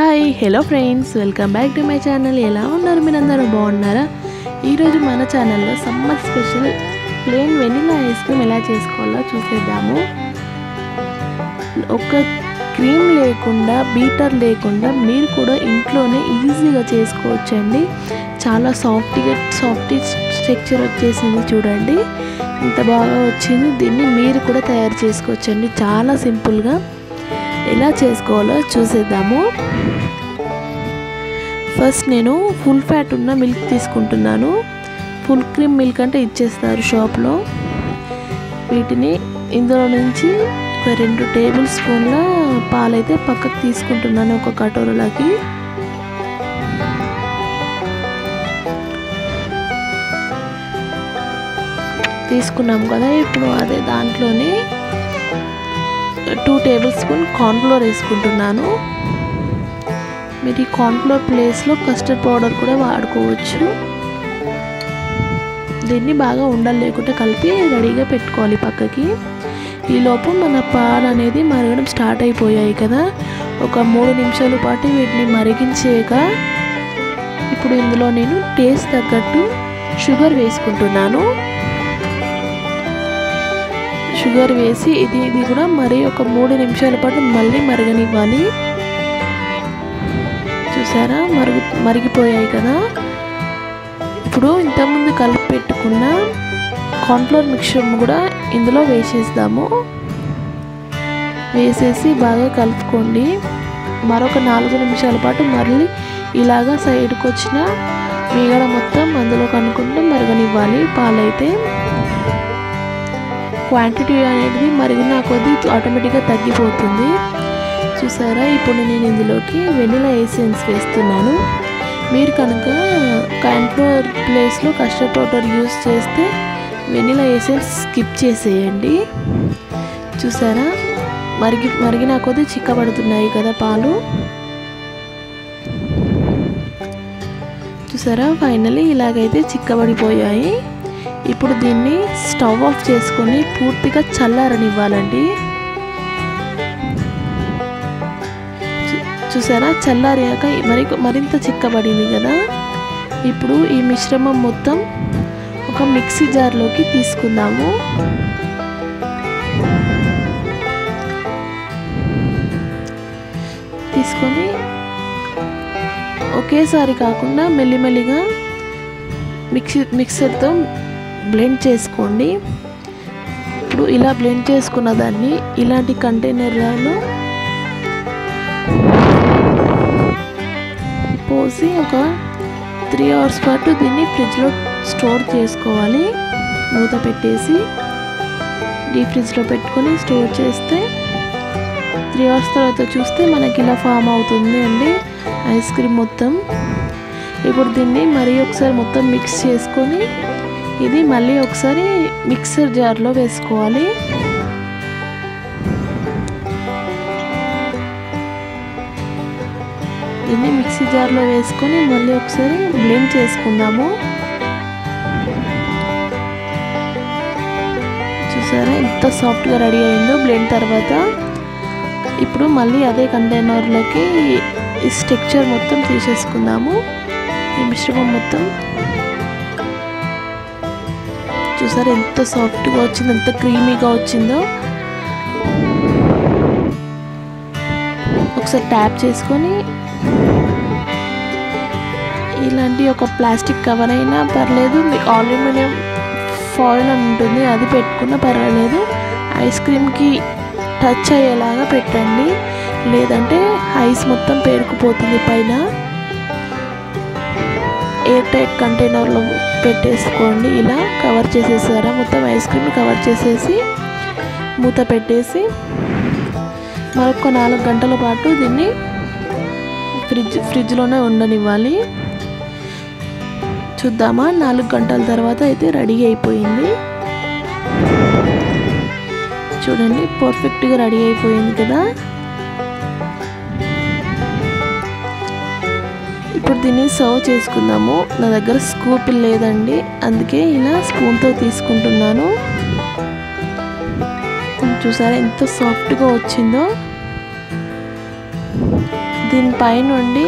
hi hello friends welcome back to my channel ఎలా ఉన్నారు మీరందరూ బాగున్నారా ఈరోజు మన ఛానల్లో summer special plain vanilla ice cream ఎలా చేసుకోవాలో చూసేద్దాము ఒక క్రీమ్ లేకుండా బీటర్ లేకుండా మీరు కూడా ఇంట్లోనే ఈజీగా చేసుకోవచ్చండి చాలా సాఫ్ట్గా సాఫ్ట్ స్ట్రక్చర్ వచ్చేసింది చూడండి ఇంత బాగా వచ్చింది దీన్ని మీరు కూడా తయారు చేసుకోవచ్చండి చాలా సింపుల్గా ఎలా చేసుకోవాలో చూసేద్దాము ఫస్ట్ నేను ఫుల్ ఫ్యాట్ ఉన్న మిల్క్ తీసుకుంటున్నాను ఫుల్ క్రీమ్ మిల్క్ అంటే ఇచ్చేస్తారు షాప్లో వీటిని ఇందులో నుంచి ఒక రెండు టేబుల్ స్పూన్ల పాలైతే పక్కకు తీసుకుంటున్నాను ఒక కటోరలోకి తీసుకున్నాం కదా ఇప్పుడు అదే దాంట్లోనే టూ టేబుల్ స్పూన్ కార్న్ఫ్లోర్ వేసుకుంటున్నాను మీరు ఈ కార్న్ఫ్లోర్ ప్లేస్లో కస్టర్డ్ పౌడర్ కూడా వాడుకోవచ్చు దీన్ని బాగా ఉండలు లేకుండా కలిపి రెడీగా పెట్టుకోవాలి పక్కకి ఈలోపు మన పాలు అనేది మరగడం స్టార్ట్ అయిపోయాయి కదా ఒక మూడు నిమిషాల పాటు వీటిని మరిగించాక ఇప్పుడు ఇందులో నేను టేస్ట్ తగ్గట్టు షుగర్ వేసుకుంటున్నాను షుగర్ వేసి ఇది ఇది కూడా మరి ఒక మూడు నిమిషాల పాటు మళ్ళీ మరగనివ్వాలి చూసారా మరుగు మరిగిపోయాయి కదా ఇప్పుడు ఇంతకుముందు కలిపి పెట్టుకున్న కార్న్ఫ్లోర్ మిక్చర్ కూడా ఇందులో వేసేద్దాము వేసేసి బాగా కలుపుకోండి మరొక నాలుగు నిమిషాల పాటు మళ్ళీ ఇలాగా సైడ్కి వచ్చిన మీగడ మొత్తం అందులో కనుక్కుంటూ మరగనివ్వాలి పాలైతే క్వాంటిటీ అనేది మరిగిన కొద్దీ ఆటోమేటిక్గా తగ్గిపోతుంది చూసారా ఇప్పుడు నేను ఇందులోకి వెనిలా ఎసెన్స్ వేస్తున్నాను మీరు కనుక కార్న్ఫ్లోర్ ప్లేస్లో కస్టర్డ్ పౌడర్ యూస్ చేస్తే వెనిలా ఎసెన్స్ స్కిప్ చేసేయండి చూసారా మరిగి మరిగిన కొద్దీ చిక్కబడుతున్నాయి కదా పాలు చూసారా ఫైనలీ ఇలాగైతే చిక్కబడిపోయాయి ఇప్పుడు దీన్ని స్టవ్ ఆఫ్ చేసుకొని పూర్తిగా చల్లారనివ్వాలండి చూసారా చల్లారాక మరి మరింత చిక్కబడింది కదా ఇప్పుడు ఈ మిశ్రమం మొత్తం ఒక మిక్సీ జార్లోకి తీసుకుందాము తీసుకొని ఒకేసారి కాకుండా మెల్లిమెల్లిగా మిక్సీ మిక్సర్తో బ్లెండ్ చేసుకోండి ఇప్పుడు ఇలా బ్లెండ్ చేసుకున్న దాన్ని ఇలాంటి కంటైనర్లలో పోసి ఒక త్రీ అవర్స్ పాటు దీన్ని ఫ్రిడ్జ్లో స్టోర్ చేసుకోవాలి మూత పెట్టేసి డీప్ ఫ్రిడ్జ్లో పెట్టుకొని స్టోర్ చేస్తే త్రీ అవర్స్ తర్వాత చూస్తే మనకి ఇలా ఫామ్ అవుతుంది అండి ఐస్ క్రీమ్ మొత్తం ఇప్పుడు దీన్ని మరీ ఒకసారి మొత్తం మిక్స్ చేసుకొని ఇది మళ్ళీ ఒకసారి మిక్సర్ జార్లో వేసుకోవాలి దీన్ని మిక్సీ జార్లో వేసుకొని మళ్ళీ ఒకసారి బ్లెండ్ చేసుకుందాము చూసారా ఎంత సాఫ్ట్గా రెడీ అయిందో బ్లెండ్ తర్వాత ఇప్పుడు మళ్ళీ అదే కంటైనర్లోకి ఈ స్ట్రక్చర్ మొత్తం తీసేసుకుందాము ఈ మిశ్రమం మొత్తం చూసారా ఎంత సాఫ్ట్గా వచ్చిందో ఎంత క్రీమీగా వచ్చిందో ఒకసారి ట్యాప్ చేసుకొని ఇలాంటి ఒక ప్లాస్టిక్ కవర్ అయినా పర్లేదు మీకు అల్యూమినియం ఫాయిల్ అని ఉంటుంది అది పెట్టుకున్నా పర్వాలేదు ఐస్ క్రీమ్కి టచ్ అయ్యేలాగా పెట్టండి లేదంటే ఐస్ మొత్తం పేరుకుపోతుంది పైన ఎయిర్ టైట్ కంటైనర్లో పెట్టేసుకోండి ఇలా కవర్ చేసేసారా మొత్తం ఐస్ క్రీమ్ కవర్ చేసేసి మూత పెట్టేసి మరొక నాలుగు గంటల పాటు దీన్ని ఫ్రిడ్జ్ ఫ్రిడ్జ్లోనే ఉండనివ్వాలి చూద్దామా నాలుగు గంటల తర్వాత అయితే రెడీ అయిపోయింది చూడండి పర్ఫెక్ట్గా రెడీ అయిపోయింది కదా ఇప్పుడు దీన్ని సర్వ్ చేసుకుందాము నా దగ్గర స్కూప్ లేదండి అందుకే ఇలా స్పూన్తో తీసుకుంటున్నాను చూసారా ఎంత సాఫ్ట్గా వచ్చిందో దీనిపై నుండి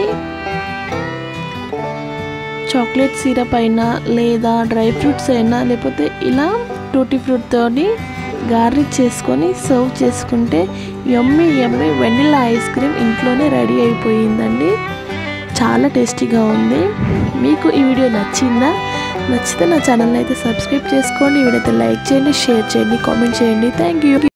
చాక్లెట్ సిరప్ అయినా లేదా డ్రై ఫ్రూట్స్ అయినా లేకపోతే ఇలా టూటీ ఫ్రూట్తోని గార్నిష్ చేసుకొని సర్వ్ చేసుకుంటే yummy yummy vanilla ice cream ఇంట్లోనే రెడీ అయిపోయిందండి చాలా టేస్టీగా ఉంది మీకు ఈ వీడియో నచ్చిందా నచ్చితే నా ఛానల్ని అయితే సబ్స్క్రైబ్ చేసుకోండి ఈ వీడియో అయితే లైక్ చేయండి షేర్ చేయండి కామెంట్ చేయండి థ్యాంక్ యూ